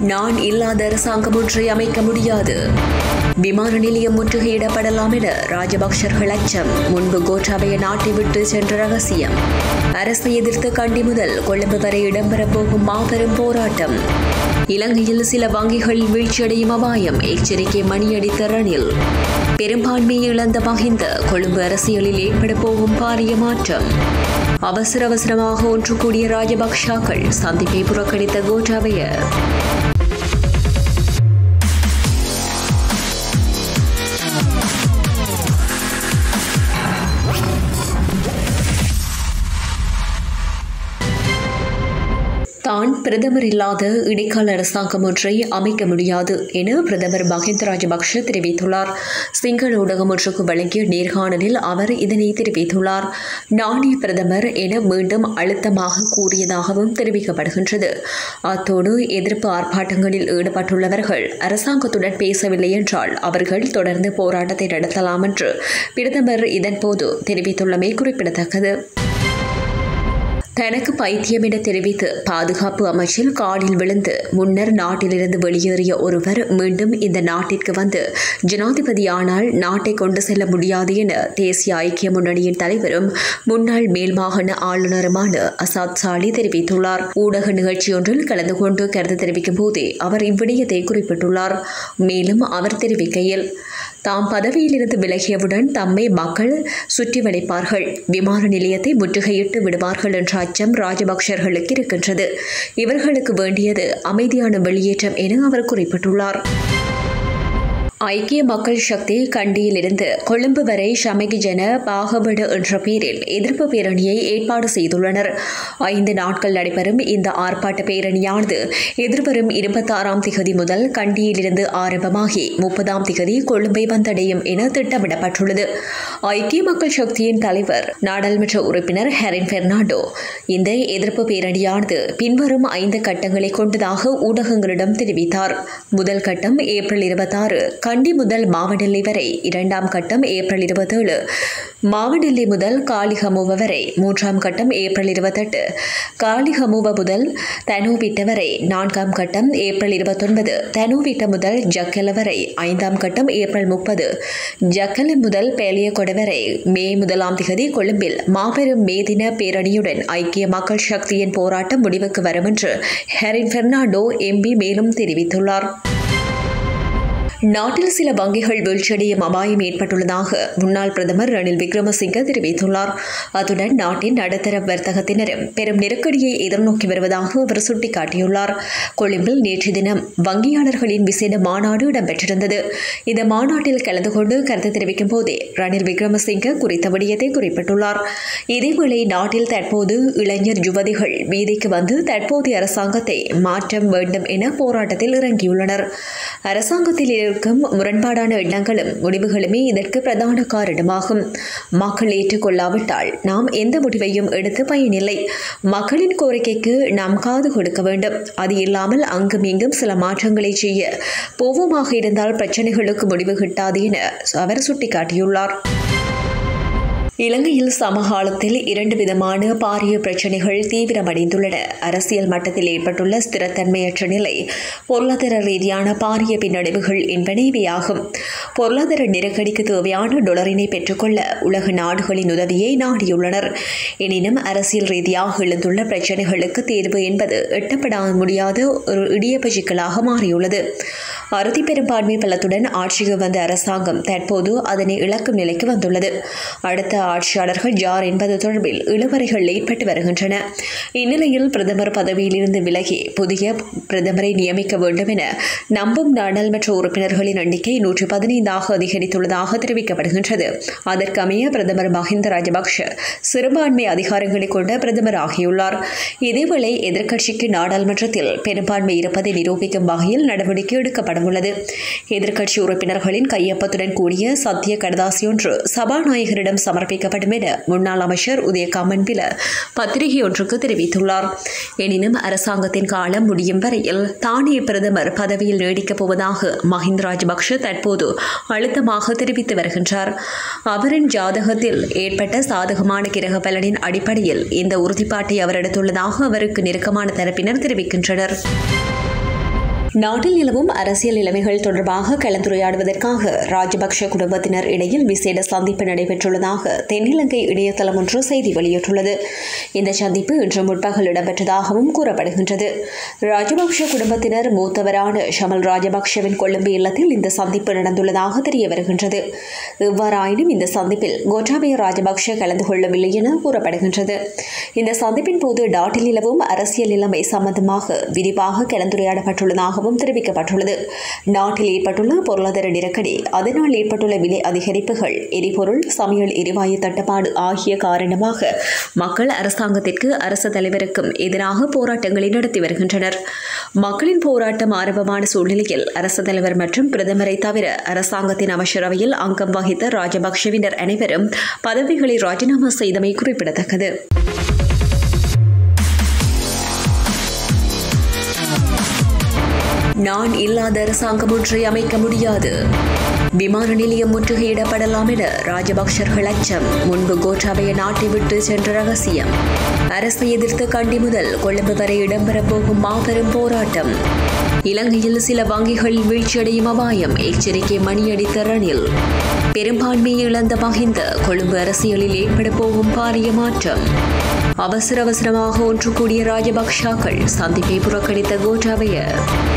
நான் இல்லாத அரசாங்கம் ஒன்றை அமைக்க முடியாது விமான நிலையம் முற்றுகையிடப்படலாம் என ராஜபக்சர்கள் அச்சம் முன்பு கோட்டாபய நாட்டை விட்டு சென்ற ரகசியம் அரசை எதிர்த்து கண்டி முதல் கொழும்பு வரை இடம்பெறப் போகும் மாபெரும் போராட்டம் இலங்கையில் சில வங்கிகள் வீழ்ச்சியடையும் அபாயம் எச்சரிக்கை மணியடித்த ரணில் பெரும்பான்மையை இழந்த மகிந்த கொழும்பு அரசியலில் ஏற்பட போகும் பாரிய மாற்றம் அவசர அவசரமாக ஒன்று கூடிய ராஜபக்ஷாக்கள் சந்திப்பை புறக்கணித்த கோட்டாபய தான் பிரதமர் இல்லாத இடைக்கால அரசாங்கம் ஒன்றை அமைக்க முடியாது என பிரதமர் மஹிந்த ராஜபக்ஷ தெரிவித்துள்ளார் சிங்கள ஊடகம் ஒன்றுக்கு வழங்கிய நேர்காணலில் அவர் இதனை தெரிவித்துள்ளார் நானே பிரதமர் என மீண்டும் அழுத்தமாக கூறியதாகவும் தெரிவிக்கப்படுகின்றது அத்தோடு எதிர்ப்பு ஆர்ப்பாட்டங்களில் ஈடுபட்டுள்ளவர்கள் அரசாங்கத்துடன் பேசவில்லை என்றால் அவர்கள் தொடர்ந்து போராட்டத்தை நடத்தலாம் என்று பிரதமர் இதன்போது தெரிவித்துள்ளமை குறிப்பிடத்தக்கது தனக்கு பைத்தியம் என தெரிவித்து பாதுகாப்பு அமைச்சில் காலில் விழுந்து முன்னர் நாட்டிலிருந்து வெளியேறிய ஒருவர் மீண்டும் இந்த நாட்டிற்கு வந்து ஜனாதிபதியானால் நாட்டை கொண்டு செல்ல முடியாது என தேசிய ஐக்கிய முன்னணியின் தலைவரும் முன்னாள் மேல் மாகாண ஆளுநருமான அசாத் சாலி தெரிவித்துள்ளார் ஊடக நிகழ்ச்சியொன்றில் கலந்து கொண்டு கருத்து தெரிவிக்கும் போதே அவர் இவ்விடயத்தை குறிப்பிட்டுள்ளார் மேலும் அவர் தெரிவிக்கையில் தாம் பதவியிலிருந்து விலகியவுடன் தம்மை மக்கள் சுற்றி வளைப்பார்கள் விமான நிலையத்தை முற்றுகையிட்டு விடுவார்கள் என்ற அச்சம் ராஜபக்சர்களுக்கு இருக்கின்றது இவர்களுக்கு வேண்டியது அமைதியான வெளியேற்றம் என அவர் குறிப்பிட்டுள்ளார் ஐக்கிய மக்கள் சக்தி கண்டியிலிருந்து கொழும்பு வரை ஷமிகி ஜன பாகபடு என்ற பெயரில் எதிர்ப்பு பேரணியை ஏற்பாடு செய்துள்ளனர் ஐந்து நாட்கள் நடைபெறும் இந்த ஆர்ப்பாட்ட பேரணியானது எதிர்வரும் இருபத்தாறாம் திகதி முதல் கண்டியிலிருந்து ஆரம்பமாகி முப்பதாம் திகதி கொழும்பை வந்தடையும் என திட்டமிடப்பட்டுள்ளது ஐக்கிய மக்கள் சக்தியின் தலைவர் நாடாளுமன்ற உறுப்பினர் ஹெரின் பெர்னாண்டோ இந்த எதிர்ப்பு பேரணியானது பின்வரும் ஐந்து கட்டங்களை கொண்டதாக ஊடகங்களிடம் தெரிவித்தார் முதல் கட்டம் ஏப்ரல் இருபத்தாறு கண்டி முதல் மாவடெல்லி வரை இரண்டாம் கட்டம் ஏப்ரல் இருபத்தேழு மாவடெல்லி முதல் காலிஹமுவ வரை மூன்றாம் கட்டம் ஏப்ரல் இருபத்தெட்டு காலிஹமுவ முதல் தனூவிட்ட வரை நான்காம் கட்டம் ஏப்ரல் இருபத்தொன்பது தனூவிட்ட முதல் ஜக்கல வரை ஐந்தாம் கட்டம் ஏப்ரல் முப்பது ஜக்கல முதல் பேலியகொட வரை மே முதலாம் திகதி கொழும்பில் மாபெரும் மே தின பேரணியுடன் ஐக்கிய மக்கள் சக்தியின் போராட்டம் முடிவுக்கு வரும் என்று ஹெரின் பெர்னாண்டோ எம்பி மேலும் தெரிவித்துள்ளார் நாட்டில் சில வங்கிகள் வீழ்ச்சியடையும் அபாயம் ஏற்பட்டுள்ளதாக முன்னாள் பிரதமர் ரணில் விக்ரமசிங்க தெரிவித்துள்ளார் அத்துடன் நாட்டின் நடுத்தர வர்த்தகத்தினரும் பெரும் நெருக்கடியை எதிர்நோக்கி வருவதாக அவர் சுட்டிக்காட்டியுள்ளார் கொழும்பில் நேற்று தினம் வங்கியாளர்களின் விசேட மாநாடு இடம்பெற்றிருந்தது இந்த மாநாட்டில் கலந்து கொண்டு கருத்து தெரிவிக்கும் போதே ரணில் விக்ரமசிங்க குறித்த விடயத்தை குறிப்பிட்டுள்ளார் இதேவேளை நாட்டில் தற்போது இளைஞர் யுவதிகள் வீதிக்கு வந்து தற்போதைய அரசாங்கத்தை மாற்றம் வேண்டும் என போராட்டத்தில் இறங்கியுள்ளனர் அரசாங்கத்தில் இருக்கும் முரண்பாடான எண்ணங்களும் முடிவுகளுமே இதற்கு பிரதான காரணமாகும் மக்கள் ஏற்றுக்கொள்ளாவிட்டால் நாம் எந்த முடிவையும் எடுத்து பயனில்லை மக்களின் கோரிக்கைக்கு நாம் காது கொடுக்க வேண்டும் அது இல்லாமல் அங்கும் இங்கும் சில மாற்றங்களை செய்ய போவோமாக இருந்தால் பிரச்சனைகளுக்கு முடிவு கிட்டாது என அவர் சுட்டிக்காட்டியுள்ளார் இலங்கையில் சமகாலத்தில் இரண்டு விதமான பாரிய பிரச்சினைகள் தீவிரமடைந்துள்ளன அரசியல் மட்டத்தில் ஏற்பட்டுள்ள ஸ்திரத்தன்மையற்ற நிலை பொருளாதார ரீதியான பாரிய பின்னடைவுகள் என்பனவேயாகும் பொருளாதார நெருக்கடிக்கு தேவையான டொலரினை பெற்றுக்கொள்ள உலக நாடுகளின் உதவியை நாடியுள்ளனர் எனினும் அரசியல் ரீதியாக எழுந்துள்ள பிரச்சினைகளுக்கு தீர்வு என்பது எட்டப்பட முடியாத ஒரு இடியப்ப சிக்கலாக மாறியுள்ளது அறுதி பெரும்பான்மை பலத்துடன் ஆட்சிக்கு வந்த அரசாங்கம் தற்போது அதனை இழக்கும் நிலைக்கு வந்துள்ளது அடுத்த ஆட்சியாளர்கள் யார் என்பது தொடர்பில் இழுவறைகள் ஏற்பட்டு வருகின்றன இந்நிலையில் பிரதமர் பதவியிலிருந்து விலகி புதிய பிரதமரை நியமிக்க வேண்டும் என நம்பும் நாடாளுமன்ற உறுப்பினர்களின் எண்ணிக்கை நூற்றி பதினைந்தாக அதிகரித்துள்ளதாக தெரிவிக்கப்படுகின்றது அதற்கமைய பிரதமர் மஹிந்த ராஜபக்ஷ சிறுபான்மை அதிகாரங்களை கொண்ட பிரதமர் ஆகியுள்ளார் இதேவேளை எதிர்க்கட்சிக்கு நாடாளுமன்றத்தில் பெரும்பான்மை இருப்பதை நிரூபிக்கும் வகையில் நடவடிக்கை எடுக்கப்படவுள்ளது எதிர்க்கட்சி உறுப்பினர்களின் கையொப்பத்துடன் கூடிய சத்திய கடதாசி ஒன்று சபாநாயகரிடம் சமர்ப்பிக்கப்படும் என முன்னாள் அமைச்சர் உதயகாமன் பில பத்திரிகை ஒன்றுக்கு தெரிவித்துள்ளார் எனினும் அரசாங்கத்தின் காலம் முடியும் வரையில் தானே பிரதமர் பதவியில் நீடிக்கப் போவதாக மஹிந்த ராஜபக்ஷ தற்போது அழுத்தமாக தெரிவித்து வருகின்றார் அவரின் ஜாதகத்தில் ஏற்பட்ட சாதகமான கிரக பலனின் அடிப்படையில் இந்த உறுதிப்பாட்டை அவர் எடுத்துள்ளதாக அவருக்கு நெருக்கமான தரப்பினர் தெரிவிக்கின்றனர் நாட்டில் நிலவும் அரசியல் நிலைமைகள் தொடர்பாக கலந்துரையாடுவதற்காக ராஜபக்ஷ குடும்பத்தினர் இடையில் விசேட சந்திப்பு நடைபெற்றுள்ளதாக தென்னிலங்கை இணையதளம் ஒன்று செய்தி வெளியிட்டுள்ளது இந்த சந்திப்பு இன்று முற்பகல் இடம்பெற்றதாகவும் கூறப்படுகின்றது ராஜபக்ஷ குடும்பத்தினர் மூத்தவரான ஷமல் ராஜபக்ஷவின் கொழும்பு இல்லத்தில் இந்த சந்திப்பு நடந்துள்ளதாக தெரிய வருகின்றது இவ்வாறாயினும் இந்த சந்திப்பில் கோட்டாபய ராஜபக்ஷ கலந்து கொள்ளவில்லை என கூறப்படுகின்றது இந்த சந்திப்பின் போது நாட்டில் நிலவும் அரசியல் நிலைமை சம்பந்தமாக விரிவாக கலந்துரையாடப்பட்டுள்ளதாகவும் தெரிவிக்கப்பட்டுள்ளது நாட்டில் ஏற்பட்டுள்ள பொருளாதார நெருக்கடி அதனால் ஏற்பட்டுள்ள விலை அதிகரிப்புகள் எரிபொருள் சமையல் எரிவாயு தட்டுப்பாடு ஆகிய காரணமாக மக்கள் அரசாங்கத்திற்கு அரசு தலைவருக்கும் எதிராக போராட்டங்களை நடத்தி வருகின்றனர் மக்களின் போராட்டம் ஆரம்பமான சூழ்நிலையில் அரசு தலைவர் மற்றும் பிரதமரை தவிர அரசாங்கத்தின் அமைச்சரவையில் அங்கம் வகித்த ராஜபக்ஷவினர் அனைவரும் பதவிகளை ராஜினாமா செய்தமை குறிப்பிடத்தக்கது நான் இல்லாத அரசாங்கம் ஒன்றை அமைக்க முடியாது விமான நிலையம் முற்றுகையிடப்படலாம் என ராஜபக்சர்கள் அச்சம் முன்பு கோட்டாபய நாட்டை விட்டு சென்ற ரகசியம் அரசை எதிர்த்து கண்டி முதல் கொழும்பு வரை இடம்பெறப் போகும் மாபெரும் போராட்டம் இலங்கையில் சில வங்கிகள் வீழ்ச்சியடையும் அபாயம் எச்சரிக்கை மணியடித்த ரணில் பெரும்பான்மையை இழந்த மகிந்த கொழும்பு அரசியலில் ஏற்பட போகும் பாரிய மாற்றம் அவசர அவசரமாக ஒன்று கூடிய ராஜபக்ஷாக்கள் சந்திப்பை புறக்கணித்த கோட்டாபய